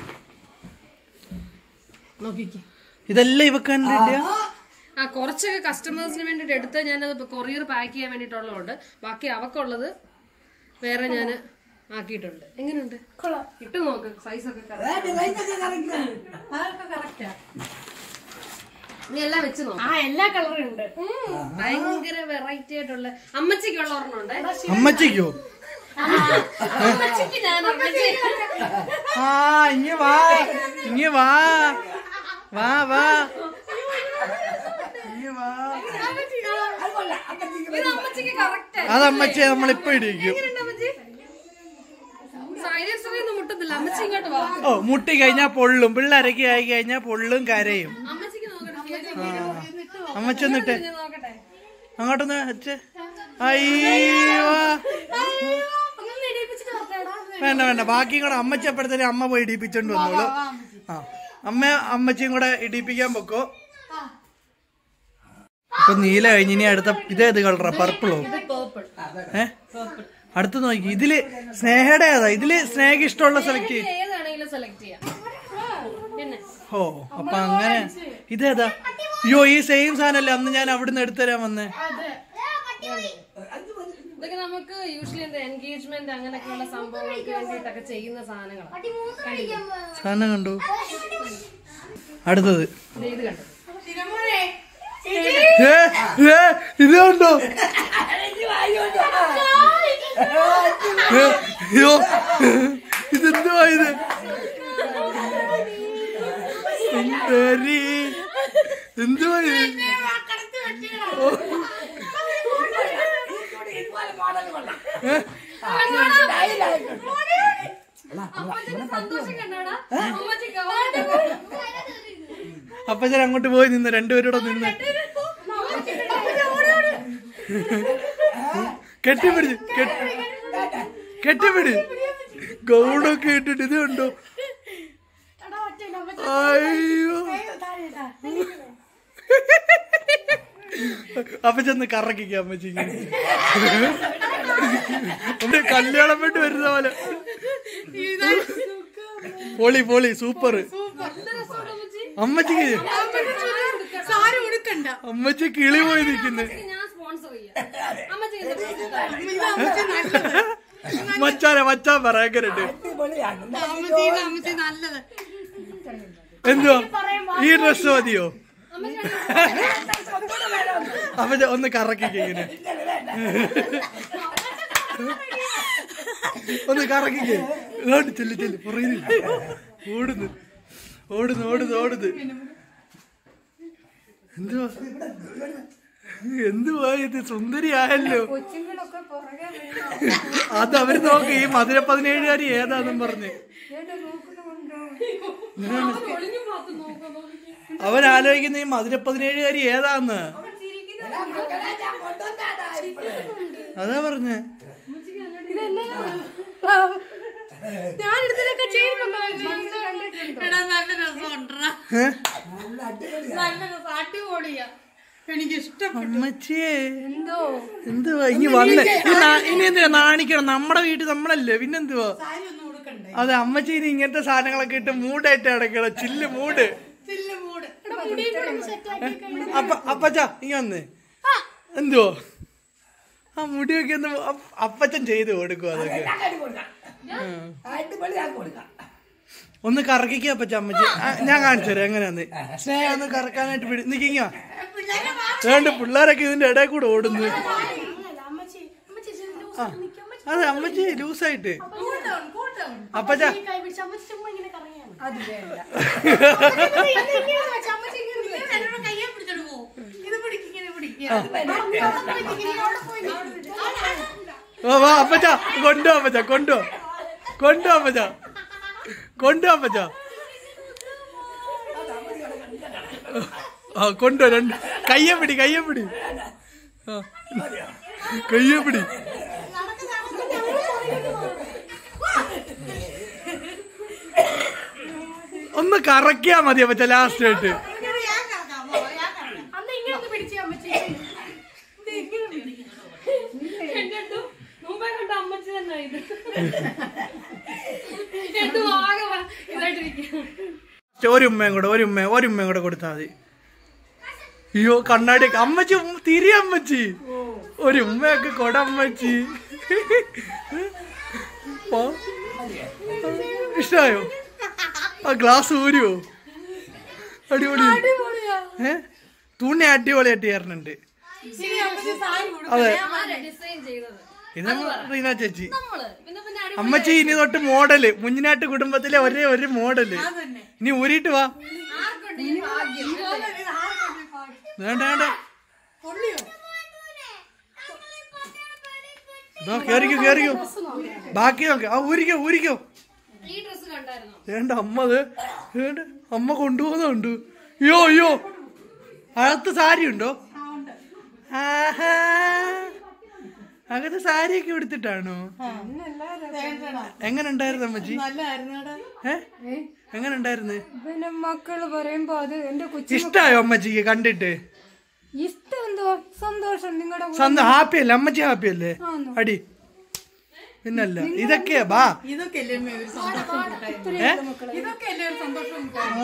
നോക്കിക്കേ
ഇതെല്ലാം ഇവക്ക് തന്നെ ഇല്ല
ആ കുറച്ചൊക്കെ കസ്റ്റമേഴ്സിന് വേണ്ടിട്ട് എടുത്ത് ഞാനത് കൊറിയർ പാക്ക് ചെയ്യാൻ വേണ്ടിട്ടുള്ളതുണ്ട് ബാക്കി അവക്കുള്ളത് വേറെ ഞാൻ ആക്കിയിട്ടുണ്ട് എങ്ങനെയുണ്ട് ഇട്ട് നോക്ക് സൈസ് ഒക്കെ correct.
ഡിസൈനൊക്കെ കറക്റ്റ്
അതൊക്കെ കറക്റ്റാ
നീ എല്ലാം വെച്ച് നോക്ക്
ആ എല്ലാ കളറും ഉണ്ട്
ഭയങ്കര വെറൈറ്റി ആയിട്ടുള്ള അമ്മച്ചിക്കുള്ള ഒരെണ്ണം ഉണ്ട്
അമ്മച്ചിക്കോ
അമ്മച്ചിക്ക് ഞാൻ അമ്മച്ചി
ആ ഇങ്ങ വാ ഇങ്ങ വാ വാ വാ ഇങ്ങ വാ
ഇത് അമ്മച്ചിക്ക് കറക്റ്റ്
അത് അമ്മച്ചിയെ നമ്മളിപ്പോ ഇടിക്കും
അമ്മച്ചി സൈലൻസറി ഒന്നും മുട്ടത്തില്ല അമ്മച്ചി ഇങ്ങോട്ട് വാ
ഓ മുട്ടി കഴിഞ്ഞാ പൊള്ളും പിള്ളേരൊക്കെ ആയി കഴിഞ്ഞാ പൊള്ളും കരയും
അമ്മച്ചിക്ക് നോക്കട്ടെ
അമ്മച്ചി എന്നിട്ട്
ഞാൻ നോക്കട്ടെ
അങ്ങോട്ടൊന്ന് അച്ഛ അയ്യോ
ഒന്ന് ഇടിപ്പിച്ചിട്ട് നോക്കടാ
വേണ്ട വേണ്ട ബാക്കിയും കൂടെ അമ്മച്ചി അപ്പോഴത്തേനും അമ്മ പോയി ഇടിപ്പിച്ചോണ്ട് വന്നോളൂ ആ അമ്മ അമ്മച്ചിയും കൂടെ ഇടിപ്പിക്കാൻ പൊക്കോ ഇപ്പൊ നീല കഴിഞ്ഞ് ഇനി അടുത്ത ഇതേത് കളറാ പർപ്പിളോ
ഇത് പേർപ്പിൾ
ഏ അടുത്ത് നോക്കി ഇതില് സ്നേഹയുടെ ഏതാ ഇതില് സ്നേഹ ഇഷ്ടമുള്ള സെലക്ട് ചെയ്യും
ഏതാണെങ്കിലും സെലക്ട് ചെയ്യാം പിന്നെ
ഓ അപ്പൊ അങ്ങനെ ഇതേതാ അയ്യോ ഈ സെയിം സാധനല്ലേ അന്ന് ഞാൻ അവിടുന്ന് എടുത്തുതരാൻ വന്നേ
ഇതൊക്കെ നമുക്ക് യൂഷ്വലി എന്താ എൻഗേജ്മെന്റ് അങ്ങനെയൊക്കെയുള്ള സംഭവങ്ങൾക്ക് വേണ്ടിയിട്ടൊക്കെ ചെയ്യുന്ന സാധനങ്ങളാണ്
സാധനം കണ്ടു അടുത്തത്
ദേ ഇത് കണ്ടു
ഏ, ഏ, ഇത് കണ്ടോ ഏ, അയ്യോ ഇതെന്തുവാ ഇത് എന്തേരി? എന്തുവാ ഇത്
സന്തോഷം കണ്ടോടാ അമ്മച്ചിക്ക്
അപ്പൊ ഞാൻ അങ്ങോട്ട് പോയി നിന്ന് രണ്ടുപേരോടെ നിന്ന് കെട്ടിപ്പിടിച്ച് കെട്ടി കെട്ടിപ്പിടി ഗൗഡൊക്കെ ഇട്ടിട്ട് ഇത് കണ്ടോ അയ്യോ അപ്പൊ ചെന്ന് കറക്കിക്കാം അമ്മച്ചിക്ക് നമ്മുടെ കല്യാണം വേണ്ടി വരുന്ന പോലെ പൊളി പൊളി സൂപ്പർ അമ്മച്ചിക്ക്
സാരി ഉടുക്കണ്ട
അമ്മച്ചി കിളി പോയി നിൽക്കുന്നേ
ഞാൻ സ്പോൺസർ അമ്മച്ചി എന്താ
മച്ചാനെ മച്ചാൻ പറയാനുണ്ട്
അടിപൊളിയാണ്
നല്ലത്
എന്തുവാ ഈ ഡ്രസ് മതിയോ അപ്പൊ ഞാൻ ഒന്ന് കറക്കിക്ക ഇങ്ങനെ ഒന്ന് കറക്കിക്കേ ഇങ്ങോട്ട് ചെല്ലു ചെല്ലു പുറകിൽ ഓടുന്നു ഓടുന്നു ഓടുന്നു ഓടുന്നു എന്തുവാ എന്തുവാ ഇത് സുന്ദരിയായല്ലോ
കൊച്ചുങ്ങളൊക്കെ പുറകെ വീണോ
അത് അവര് നോക്ക് ഈ മധുര പതിനേഴുകാരി ഏതാന്നും പറഞ്ഞ്
ഏട്ടാ നോക്കുന്നുണ്ടോ
ഒളിഞ്ഞു പാത്ത് നോക്കുന്നു
അവൻ ആലോചിക്കുന്ന ഈ മധുര പതിനേഴുകാരി ഏതാന്ന് അതാ പറഞ്ഞേ
ഞാൻ ഇതിലൊക്കെ ചെയ്യുന്നുണ്ടോ
എടാ നല്ല രസമുണ്ടാ
ഏ?
നല്ല രസം അടിപൊളിയാ എനിക്ക് ഇഷ്ടപ്പെട്ടു
അമ്മച്ചിയെ
എന്തോ
എന്തുവാ ഇനി വന്ന് ഈ നാ- ഇനി എന്തുവാ നാണിക്കണം നമ്മുടെ വീട്ടിൽ നമ്മളല്ലേ പിന്നെന്തുവാ
സാരി ഒന്നും കൊടുക്കണ്ടേ
അതെ അമ്മച്ചി ഇനി ഇങ്ങനത്തെ സാധനങ്ങളൊക്കെ ഇട്ട് മൂടായിട്ട് അടക്കണം ചില്ല് മൂട്
ചില്ല് മൂട്
അപ്പ അപ്പച്ച ഇങ്ങ വന്ന് എന്തുവാ ആ മുടിയൊക്കെ ഒന്ന് അപ്പ- അപ്പച്ചൻ ചെയ്ത് കൊടുക്കും അതൊക്കെ
അടിപൊളിയാക്കി കൊടുക്കാം
ഒന്ന് കറക്കിക്കുക അപ്പച്ച അമ്മച്ചി ആ, ഞാൻ കാണിച്ചു തരാം എങ്ങനെയാന്ന് സ്നേഹം ഒന്ന് കറക്കാനായിട്ട് പിടി നിക്കിങ്ങ വേണ്ട പിള്ളേരൊക്കെ ഇതിന്റെ ഇടയിൽ കൂടെ ഓടുന്നു
അമ്മച്ചി അമ്മച്ചി
ആ അതെ അമ്മച്ചി ലൂസായിട്ട്
കൂട്ടം കൂട്ടം
അപ്പച്ച
കൈ പിടിച്ച് അമ്മച്ചി ചുമ്മാ ഇങ്ങനെ കറങ്ങിയാണ്
അത് വേണ്ട
അമ്മച്ചി ഇങ്ങനെ
എന്നോട് കയ്യെ പിടിച്ചോണ്ട് പോ ഇത് പിടിക്കിങ്ങനെ പിടിക്കുക
വാ വാ അപ്പച്ച കൊണ്ടു അപ്പച്ച കൊണ്ടു കൊണ്ടു അപ്പച്ച കൊണ്ടു അപ്പച്ച ആ കൊണ്ടു രണ്ട് കയ്യെ പിടി കയ്യെ പിടി ആ. കയ്യെ പിടി ഒന്ന് കറക്കിയാ മതി അപ്പച്ച ലാസ്റ്റ് ആയിട്ട്
ഞാൻ കറക്കാം പോ, ഞാൻ കറക്കാം
അന്ന് ഇങ്ങനെ ഒന്ന് പിടിച്ചേ അമ്മച്ചി
എന്നിട്ടും മുമ്പേ കണ്ട അമ്മച്ചി തന്നെ ഇത് എന്നിട്ടും ആകെ വ- ഇതായിട്ടിരിക്കും
ഒരു ഉമ്മയും കൂടെ ഒരു ഉമ്മ ഒരു ഉമ്മയും കൂടെ കൊടുത്താൽ മതി അയ്യോ കണ്ണാടി അമ്മച്ചി ഉമ്മ- തിരി അമ്മച്ചി ഒരു ഉമ്മയൊക്കെ കൊട അമ്മച്ചി ഓ. ഇഷ്ടായോ ആ ഗ്ലാസ് ഊരുവോ അടിപൊളി ഏ തുണി അടിപൊളിയായിട്ട് ചേർന്നുണ്ട്
ഇനി അമ്മച്ചി സാരി കൊടുക്കും
അതെ
ആരാ ഡിസൈൻ ചെയ്തത്
ഇത് റീന ചേച്ചി
നമ്മള് പിന്നെ പിന്നെ അടി-
അമ്മച്ചി ഇനി തൊട്ട് മോഡല് മുഞ്ഞിനാട്ട് കുടുംബത്തിലെ ഒരേ ഒരു മോഡല്
അതന്നെ
ഇനി ഊരിയിട്ട് വാ
ആർക്കുണ്ട് ഈ ഭാഗ്യം
ഇതുപോലെ ഇത് ആർക്കും ഈ പാട്.
വേണ്ട വേണ്ട
പൊള്ളിയോ
ഇതോ കേറിക്കോ കേറിക്കോ ബാക്കി നോക്ക് ആ ഊരിക്കോ ഊരിക്കോ
ഈ ഡ്രസ് കണ്ടായിരുന്നോ
വേണ്ട അമ്മ അത് വേണ്ട അമ്മ കൊണ്ടുപോകുന്നുണ്ട് അയ്യോ അയ്യോ അകത്ത് സാരി ഉണ്ടോ ആഹാ അകത്ത് സാരിയൊക്കെ എടുത്തിട്ടാണോ എങ്ങനെ ഉണ്ടായിരുന്നു അമ്മച്ചി
നല്ലായിരുന്നടാ
ഏ എങ്ങനെ ഉണ്ടായിരുന്നു
പിന്നെ മക്കള് പറയുമ്പോ അത് എന്റെ കൊച്ചു
ഇഷ്ടായോ അമ്മച്ചിക്ക് കണ്ടിട്ട്
ഇഷ്ടം എന്തോ സന്തോഷം നിങ്ങളുടെ
സന്ത ഹാപ്പി അല്ലേ അമ്മച്ചി ഹാപ്പി അല്ലേ
ആന്ന്.
അടി പിന്നല്ല ഇതൊക്കെയാ ബാ
ഇതൊക്കെ അല്ലേ അമ്മേ ഒരു സന്തോഷം ഉണ്ടായത്?
ഏ
ഇതൊക്കെ അല്ലേ ഒരു സന്തോഷം ഉണ്ടായത്?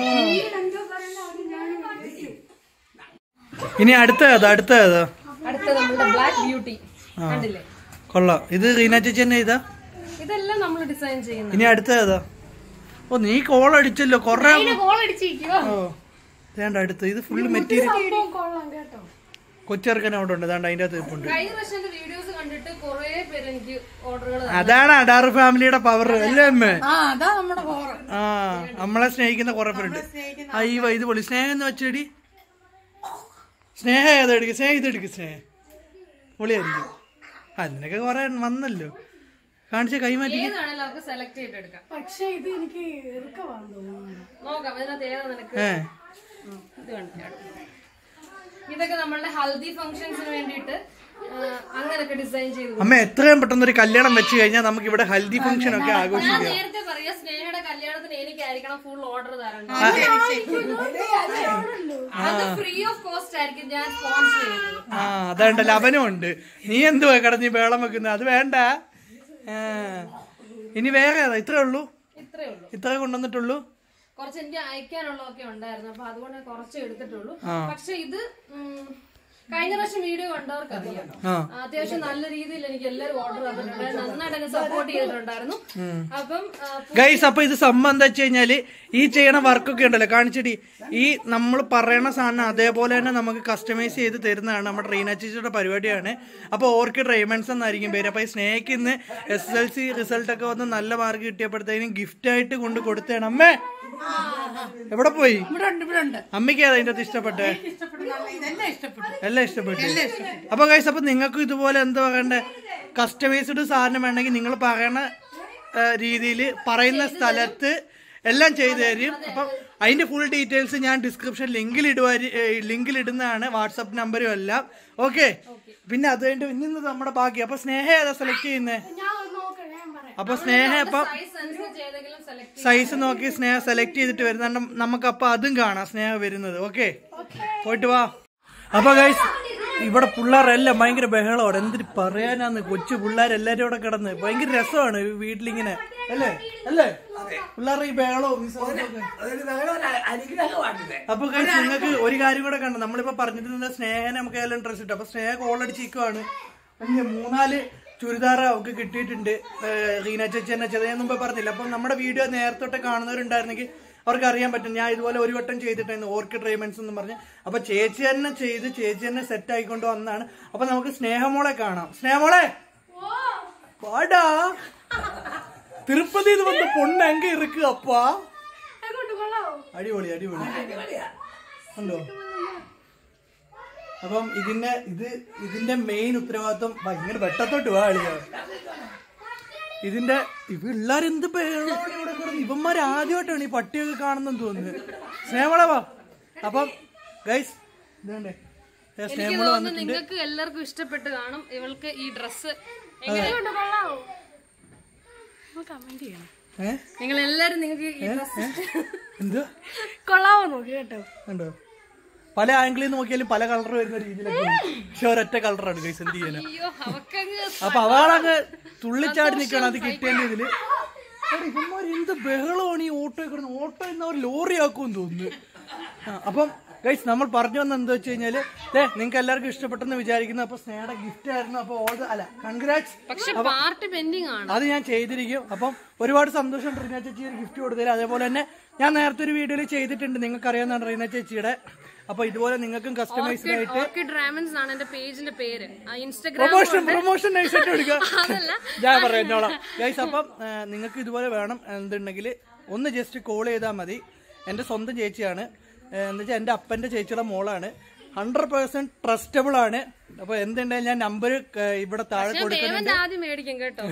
ഇനി അടുത്ത ഏതാ അടുത്ത ഏതാ
അടുത്തത് നമ്മുടെ ബ്ലാക്ക് ബ്യൂട്ടി കണ്ടില്ലേ
കൊള്ളാം ഇത് റീന ചേച്ചി തന്നെ ഇതാ
ഇതെല്ലാം നമ്മൾ ഡിസൈൻ ചെയ്യുന്നത്
ഇനി അടുത്ത ഏതാ ഓ നീ കോൾ അടിച്ചല്ലോ കൊറേ
കോൾ അടിച്ചിരിക്കുവോ
ഓ വേണ്ട അടുത്ത് ഇത് ഫുള്ള് മെറ്റീരിയൽ
കൊള്ളാം കേട്ടോ
കൊച്ചിറക്കൻ അവിടെ ഉണ്ട് അതാണ്ട് അതിന്റെ അകത്ത് ഇരിപ്പുണ്ട്
കഴിഞ്ഞ പ്രാവശ്യത്തെ വീഡിയോസ് കണ്ടിട്ട് കുറെ പേര് എനിക്ക് ഓർഡറുകൾ
അതാണ് അഡാറ് ഫാമിലിയുടെ പവർ അല്ലേ അമ്മേ
ആ അതാ നമ്മുടെ പോറ്
ആ നമ്മളെ സ്നേഹിക്കുന്ന കുറെ പേരുണ്ട്
സ്നേഹിക്കുന്ന
അയ്യോ ഇത് പൊളി സ്നേഹം എന്ന് വെച്ചേടി സ്നേഹ ഏതാ എടുക്കുക സ്നേഹം ഇത് എടുക്കുക സ്നേഹം പൊളിയായിരിക്കും ആ നിനക്ക് കുറെ വന്നല്ലോ കാണിച്ച കൈമാറ്റി
ഏതാണെങ്കിലും അവർക്ക് സെലക്ട് ചെയ്തിട്ട് എടുക്കാം
പക്ഷെ ഇത് എനിക്ക് ഇറുക്കമാണെന്ന് തോന്നുന്നു
നോക്കാം ഇതിനകത്ത് ഏതാ നിനക്ക്
ഏ
ഇത് കണ്ടിട്ട് ഇതൊക്കെ നമ്മളുടെ ഹൽദി ഫംഗ്ഷൻസിന് വേണ്ടിയിട്ട് ആ, അങ്ങനൊക്കെ ഡിസൈൻ ചെയ്തു
അമ്മ എത്രയും പെട്ടെന്ന് ഒരു കല്യാണം വെച്ച് കഴിഞ്ഞാൽ നമുക്ക് ഇവിടെ ഹൽദി ഫംഗ്ഷൻ ഒക്കെ
ഞാൻ
ആഘോഷിക്കാം
നേരത്തെ പറയാ സ്നേഹയുടെ കല്യാണത്തിന് എനിക്കായിരിക്കണം ഫുൾ ഓർഡർ തരണ്ട അത് ഫ്രീ ഓഫ് കോസ്റ്റ് ആയിരിക്കും ഞാൻ സ്പോൺസർ ചെയ്യുന്നത്
ആ അതാണ്ടല്ലോ അവനും ഉണ്ട് നീ എന്തുവാ കിടന്ന് ബേളം വെക്കുന്നത് അത് വേണ്ട ആ. ഇനി വേറെ ഏതാ ഇത്രേ ഉള്ളൂ
ഇത്രേ ഉള്ളൂ
ഇത്രേ കൊണ്ടുവന്നിട്ടുള്ളൂ
കുറച്ച് എനിക്ക് അയക്കാനുള്ളതൊക്കെ ഉണ്ടായിരുന്നു അപ്പൊ അതുകൊണ്ട് കുറച്ച് എടുത്തിട്ടുള്ളൂ
ആ.
പക്ഷെ ഇത് ഉം, കഴിഞ്ഞ പ്രാവശ്യം വീഡിയോ കണ്ടവർക്ക് അറിയാം
ആ
അത്യാവശ്യം നല്ല രീതിയിൽ എനിക്ക് എല്ലാവരും ഓർഡർ തന്നിട്ടുണ്ട് നന്നായിട്ട് എന്നെ സപ്പോർട്ട് ചെയ്തിട്ടുണ്ടായിരുന്നു അപ്പം ആ,
ഗൈസ് അപ്പൊ ഇത് സംഭവം എന്താ വെച്ച് കഴിഞ്ഞാല് ഈ ചെയ്യണ വർക്കൊക്കെ ഉണ്ടല്ലോ കാണിച്ചിട്ട് ഈ നമ്മൾ പറയണ സാധനം അതേപോലെ തന്നെ നമുക്ക് കസ്റ്റമൈസ് ചെയ്ത് തരുന്നതാണ് നമ്മുടെ റീന ചേച്ചിയുടെ പരിപാടിയാണ് അപ്പൊ ഓർക്കിഡ് റേമൺസ് എന്നായിരിക്കും പേര് അപ്പൊ ഈ സ്നേക്ക് ഇന്ന് എസ് എൽ സി റിസൾട്ട് ഒക്കെ വന്ന് നല്ല മാർക്ക് കിട്ടിയപ്പോഴത്തേനും ഗിഫ്റ്റ് ആയിട്ട് കൊണ്ട് കൊടുത്തേണ് അമ്മേ എവിടെ പോയി
ഇവിടെ ഉണ്ട് ഇവിടെ ഉണ്ട്
അമ്മയ്ക്ക് ഏതാ അതിന്റെ ഇഷ്ടപ്പെട്ടെ
ഇഷ്ടപ്പെട്ടു നല്ല ഇതെല്ലാം ഇഷ്ടപ്പെട്ടു
എല്ലാം ഇഷ്ടപ്പെട്ടു അപ്പൊ ഗൈസ് അപ്പൊ നിങ്ങൾക്ക് ഇതുപോലെ എന്താ പറയണ്ടേ കസ്റ്റമൈസ്ഡ് സാധനം വേണമെങ്കിൽ നിങ്ങൾ പറയണ രീതിയിൽ പറയുന്ന സ്ഥലത്ത് എല്ലാം ചെയ്തു തരും അപ്പം അതിന്റെ ഫുൾ ഡീറ്റെയിൽസ് ഞാൻ ഡിസ്ക്രിപ്ഷൻ ലിങ്കിൽ ഇടുവാ ലിങ്കിൽ ഇടുന്നതാണ് വാട്സപ്പ് നമ്പറും എല്ലാം ഓക്കെ പിന്നെ അത് കഴിഞ്ഞിട്ട് ഇന്ന് നമ്മുടെ ബാക്കി അപ്പൊ സ്നേഹ ഏതാ സെലക്ട് ചെയ്യുന്നേ
ഞാൻ നോക്കണേ ഞാൻ പറയാം
അപ്പൊ സ്നേഹ ഇപ്പം
size അനുസരിച്ച് ഏതെങ്കിലും സെലക്ട്
സൈസ് നോക്കി സ്നേഹ സെലക്ട് ചെയ്തിട്ട് വരുന്നുണ്ട് നമുക്ക് അപ്പൊ അതും കാണാം സ്നേഹ വരുന്നത് ഓക്കെ പോയിട്ട് വാ അപ്പൊ ഗൈസ് ഇവിടെ പിള്ളേരെല്ലാം ഭയങ്കര ബഹളമാണ് എന്തിന് പറയാനാന്ന് കൊച്ചു പിള്ളേരെല്ലാരും ഇവിടെ കിടന്ന് ഭയങ്കര രസമാണ് ഈ വീട്ടിലിങ്ങനെ അല്ലേ അല്ലേ പിള്ളേരുടെ ഈ ബഹളവും ഈ sound ഒക്കെ.
അതൊരു ബഹളം അനുഗ്രഹമാണിത്
അപ്പൊ ഗൈസ് നിങ്ങൾക്ക് ഒരു കാര്യം കൂടെ കണ്ടു നമ്മളിപ്പോ പറഞ്ഞിരുന്ന സ്നേഹനെ നമുക്ക് ഏതെങ്കിലും ഡ്രസ് ഇട്ടു അപ്പൊ സ്നേഹ കോളടിച്ചിരിക്കുവാണ് വലിയ മൂന്നാല് ചുരിദാർ അവർക്ക് കിട്ടിയിട്ടുണ്ട് ഏഹ് റീന ചേച്ചി തന്നെ ചെയ്ത് ഞാൻ മുമ്പേ പറഞ്ഞില്ല അപ്പം നമ്മുടെ വീഡിയോ നേരത്തോട്ടെ കാണുന്നവരുണ്ടായിരുന്നെങ്കിൽ അവർക്ക് അറിയാൻ പറ്റും ഞാൻ ഇതുപോലെ ഒരു വട്ടം ചെയ്തിട്ടായിരുന്നു ഓർക്കിഡ് റേമൻസ് എന്ന് പറഞ്ഞ് അപ്പൊ ചേച്ചി തന്നെ ചെയ്ത് ചേച്ചി തന്നെ സെറ്റ് ആയിക്കൊണ്ട് വന്നതാണ് അപ്പൊ നമുക്ക് സ്നേഹമോളെ കാണാം സ്നേഹമോളെ പാടാ തിരുപ്പതി വന്ന് പൊണ്ണ് എങ്ക ഇருக்கு അപ്പാ അടിപൊളി അടിപൊളി ഉണ്ടോ അപ്പം ഇതിന്റെ ഇത് ഇതിന്റെ മെയിൻ ഉത്തരവാദിത്വം ഭയങ്കര വെട്ടത്തോട്ട് വാ അളിയ ഇതിന്റെ പിള്ളേരെന്ത് പേരാണ് ഇവിടെ കിടന്ന് ഇവന്മാർ ആദ്യമായിട്ടാണ് ഈ പട്ടിയൊക്കെ കാണുന്നെന്ന് തോന്നുന്നത് സ്നേഹമള വാ അപ്പം ഗൈസ് ഇതേണ്ടേ
എനിക്ക്
സ്നേഹമള
തോന്നുന്നു
വന്നിട്ടുണ്ട്
നിങ്ങൾക്ക് എല്ലാവർക്കും ഇഷ്ടപ്പെട്ട് കാണും ഇവൾക്ക് ഈ ഡ്രസ്സ്
കൊണ്ട് കൊള്ളാവോ കമന്റ് ചെയ്യണം
ഏ
നിങ്ങൾ എല്ലാരും നിങ്ങൾക്ക് ഈ ഡ്രസ്സ്
എന്ത്
കൊള്ളാവോ നോക്കി കേട്ടോ
ഉണ്ടോ പല ആംഗിളിൽ നിന്ന് നോക്കിയാലും പല കളർ വരുന്ന രീതിയിലൊക്കെ ഉണ്ട്. പക്ഷെ ഒരൊറ്റ കളറാണ് ഗൈസ് എന്ത് ചെയ്യാനാ
അയ്യോ അവക്കങ്ങ്
അപ്പൊ അവളങ്ങ് തുള്ളിച്ചാടി നിക്കണം അത് കിട്ടിയതിന്റെ ഇതില് എടാ, ഇവന്മാര് എന്ത് ബഹളമാണ് ഈ ഓട്ടോ കിടന്ന് ഓട്ടോ ഇന്ന് അവർ ലോറി ആക്കുമെന്ന് തോന്നുന്നു ആ, അപ്പം ഗൈസ് നമ്മൾ പറഞ്ഞു വന്ന എന്താ വെച്ച് കഴിഞ്ഞാല് ദേ നിങ്ങൾക്ക് എല്ലാവർക്കും ഇഷ്ടപ്പെട്ടെന്ന് വിചാരിക്കുന്നു അപ്പൊ സ്നേഹയുടെ ഗിഫ്റ്റ് ആയിരുന്നു അപ്പൊ ഓൾ ദ അല്ല കൺഗ്രാറ്റ്സ്
പക്ഷെ പാർട്ടി പെൻഡിങ് ആണ്
അത് ഞാൻ ചെയ്തിരിക്കും അപ്പം ഒരുപാട് സന്തോഷം റീന ചേച്ചി ഒരു ഗിഫ്റ്റ് കൊടുത്തതിൽ അതേപോലെ തന്നെ ഞാൻ നേരത്തെ ഒരു വീഡിയോയിൽ ചെയ്തിട്ടുണ്ട് നിങ്ങൾക്ക് അറിയാവുന്നതാണ് റീന ചേച്ചിയുടെ അപ്പൊ ഇതുപോലെ നിങ്ങൾക്കും കസ്റ്റമൈസ്ഡ് ആയിട്ട്
ഓർക്കിഡ് റാമൻസ് ആണ് എന്റെ പേജിന്റെ പേര് ഇൻസ്റ്റഗ്രാം
പ്രൊമോഷൻ പ്രൊമോഷൻ നൈസായിട്ട് എടുക്കുക
അതല്ല.
ഞാൻ പറയുന്നോളാം ഗൈസ് അപ്പം നിങ്ങൾക്ക് ഇതുപോലെ വേണം എന്തുണ്ടെങ്കിൽ ഒന്ന് ജസ്റ്റ് കോൾ ചെയ്താൽ മതി എൻ്റെ സ്വന്തം ചേച്ചിയാണ് എന്താ വെച്ചാൽ എൻ്റെ അപ്പൻ്റെ ചേച്ചിയുടെ മോളാണ് ഹൺഡ്രഡ് പേഴ്സെന്റ് ട്രസ്റ്റബിൾ ആണ് അപ്പോൾ എന്തുണ്ടെങ്കിലും ഞാൻ നമ്പർ ഇവിടെ താഴെ കൊടുക്കുന്നുണ്ട്
പേയ്മെന്റ് ആദ്യം മേടിക്കും കേട്ടോ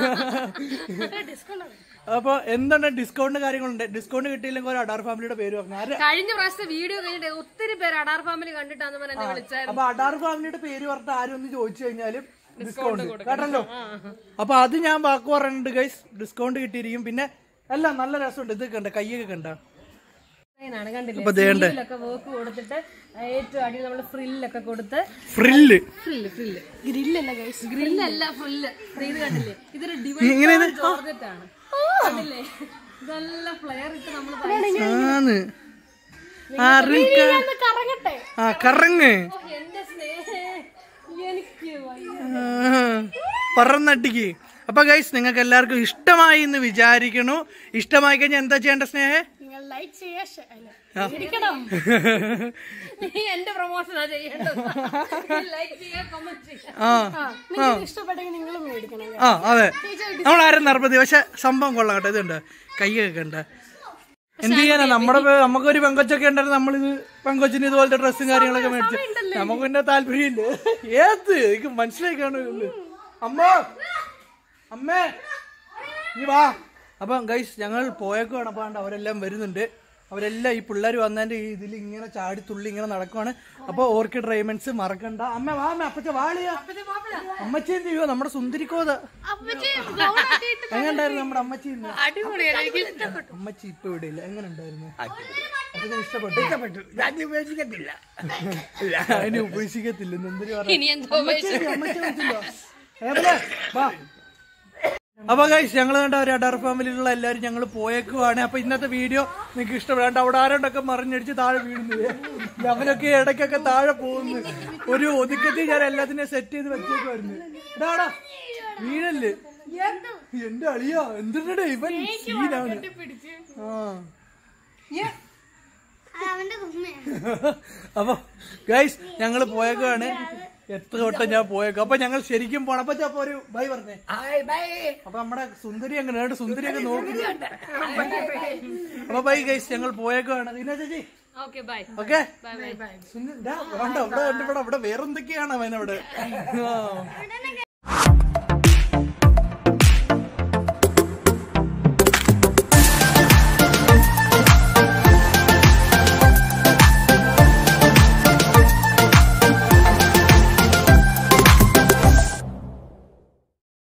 അപ്പോൾ എന്താണ് ഡിസ്കൗണ്ട് കാര്യങ്ങളുണ്ട് ഡിസ്കൗണ്ട് കിട്ടിയില്ലെങ്കിൽ ഒരു അഡാർ ഫാമിലിയുടെ പേര് പറഞ്ഞു ആരാ
കഴിഞ്ഞ പ്രാവശ്യത്തെ വീഡിയോ കഴിഞ്ഞിട്ട് ഒത്തിരി പേര് അഡാർ ഫാമിലി കണ്ടിട്ടാന്ന് പറഞ്ഞ എന്നെ വിളിച്ചായിരുന്നു
അപ്പൊ അഡാർ ഫാമിലിയുടെ പേര് പറഞ്ഞിട്ട് ആരും ഒന്ന് ചോദിച്ചു കഴിഞ്ഞാലും ഡിസ്കൗണ്ട് കേട്ടല്ലോ അപ്പൊ അത് ഞാൻ വാക്ക് പറയുന്നുണ്ട് ഗൈസ് ഡിസ്കൗണ്ട് കിട്ടിയിരിക്കും പിന്നെ അല്ല നല്ല രസമുണ്ട് ഇത് കണ്ട കൈയൊക്കെ കണ്ട
ഡിസൈനാണ് കണ്ടില്ലേ
അപ്പൊ ദേണ്ടേ
ഫ്രില്ലൊക്കെ വർക്ക് കൊടുത്തിട്ട് ഏറ്റവും അടിയിൽ നമ്മൾ ഫ്രില്ലൊക്കെ കൊടുത്ത്
ഫ്രില്ല്
ഫ്രില്ല് ഫ്രില്ല്
ഗ്രില്ലല്ല ഗൈസ്
ഗ്രില്ലല്ല ഫ്രില്ല് ഇത് കണ്ടില്ലേ ഇതൊരു
ഇങ്ങനെ
ഡിവൈൻ ജോർജറ്റ് ആണ് കണ്ടില്ലേ ഇതെല്ലാം ഫ്ലെയർ ഇട്ട് നമ്മൾ
ആന്ന് അറിയിക്ക
കറങ്ങട്ടെ
ആ കറങ്ങ്
എന്റെ സ്നേഹേ എനിക്ക് വയ്യ.
ആ, പറന്നട്ടിക്ക് അപ്പൊ ഗൈസ് നിങ്ങൾക്ക് എല്ലാവർക്കും ഇഷ്ടമായി എന്ന് വിചാരിക്കണു ഇഷ്ടമായി കഴിഞ്ഞാൽ എന്താ ചെയ്യേണ്ട സ്നേഹേ
നിങ്ങൾ ലൈക്ക് ചെയ്യാ ഷെ- അല്ല, ഇരിക്കണം
നീ എന്റെ പ്രൊമോഷനാ ചെയ്യേണ്ടത് ലൈക്ക് ചെയ്യാ കമന്റ് ചെയ്യാ
ആ
നിങ്ങൾക്ക് ഇഷ്ടപ്പെട്ടെങ്കിൽ നിങ്ങളും മേടിക്കണം
ആ അതെ നമ്മൾ ആരും നിർബന്ധി പക്ഷെ സംഭവം കൊള്ളാം കേട്ടോ ഇതുണ്ട് കൈയൊക്കെ ഉണ്ട് എന്ത് ചെയ്യാനാ നമ്മുടെ പേ- നമുക്കൊരു പെങ്കൊച്ചൊക്കെ ഉണ്ടായിരുന്നു നമ്മളിത് പെങ്കൊച്ചിന് ഇതുപോലത്തെ ഡ്രസ്സും കാര്യങ്ങളൊക്കെ മേടിച്ചു നമുക്ക് പിന്നെ താല്പര്യമില്ല ഏത് എനിക്ക് മനസ്സിലായി കാണുന്നു അമ്മ അമ്മേ നീ വാ അപ്പം ഗൈസ് ഞങ്ങൾ പോയേക്കുവാണ് അപ്പോൾ കണ്ടോ അവരെല്ലാം വരുന്നുണ്ട് അവരെല്ലാം ഈ പിള്ളേർ വന്നതിന്റെ ഈ ഇതിൽ ഇങ്ങനെ ചാടി തുള്ളി ഇങ്ങനെ നടക്കുവാണ് അപ്പൊ ഓർക്കിഡ് റൈമൻസ് മറക്കണ്ട അമ്മ വാ അമ്മ അപ്പച്ച വാളിയ അമ്മച്ചി എന്ത് ചെയ്യുവോ നമ്മുടെ സുന്ദരിക്കോത എങ്ങനെ ഉണ്ടായിരുന്നു നമ്മുടെ അമ്മച്ചി ഇന്ന്? അമ്മച്ചി ഇപ്പൊ ഇവിടെ ഇല്ല എങ്ങനെ ഉണ്ടായിരുന്നു അപ്പച്ചൻ ഇഷ്ടപ്പെട്ടു
ഇഷ്ടപ്പെട്ടു ഞാൻ ഉപേക്ഷിക്കത്തില്ല
അതിനെ ഉപേക്ഷിക്കത്തില്ല എന്തൊരു പറഞ്ഞു
ഇനി എന്തോ
അമ്മച്ചി അമ്മച്ചി വിളിച്ചല്ലോ ഏ, പോലെ, വാ അപ്പൊ ഗൈസ് ഞങ്ങൾ കണ്ട ഒരു അഡർ ഫാമിലിയിലുള്ള എല്ലാവരും ഞങ്ങൾ പോയേക്കുവാണ് അപ്പൊ ഇന്നത്തെ വീഡിയോ നിങ്ങൾക്ക് ഇഷ്ടപ്പെടാണ്ട് അവിടെ ആരോണ്ടൊക്കെ മറിഞ്ഞടിച്ച് താഴെ വീഴുന്നത് അവനൊക്കെ ഇടയ്ക്കൊക്കെ താഴെ പോകുന്നു ഒരു ഒതുക്കത്തിൽ ഞാൻ എല്ലാത്തിനെയും സെറ്റ് ചെയ്ത് വെച്ചേക്കുമായിരുന്നു ഇടാടാ വീഴല്ലേ എന്റെ അളിയാ എന്തിനാ ഇവൻ സീനാണ് ആ
അത് അവന്റെ തുമ്മയാണ്
അപ്പൊ ഗൈസ് ഞങ്ങൾ പോയേക്കാണ് എത്ര വട്ടം ഞാൻ പോയേക്കും അപ്പൊ ഞങ്ങൾ ശരിക്കും പോണം അപ്പൊ അപ്പൊ ഒരു ബൈ പറഞ്ഞേ
ഹായ് ബൈ
അപ്പൊ നമ്മുടെ സുന്ദരി എങ്ങനെയാണ് സുന്ദരിയൊക്കെ നോക്കി അപ്പൊ ബൈ ഗൈസ് ഞങ്ങൾ പോയേക്കാണ് ദിന ചേച്ചി
ഓക്കെ ബൈ
ഓക്കെ വേണ്ട ഇവിടെ ഇവിടെ ഇവിടെ വേറെന്തൊക്കെയാണ് അവൻ അവിടെ ആ.
ഇവിടെ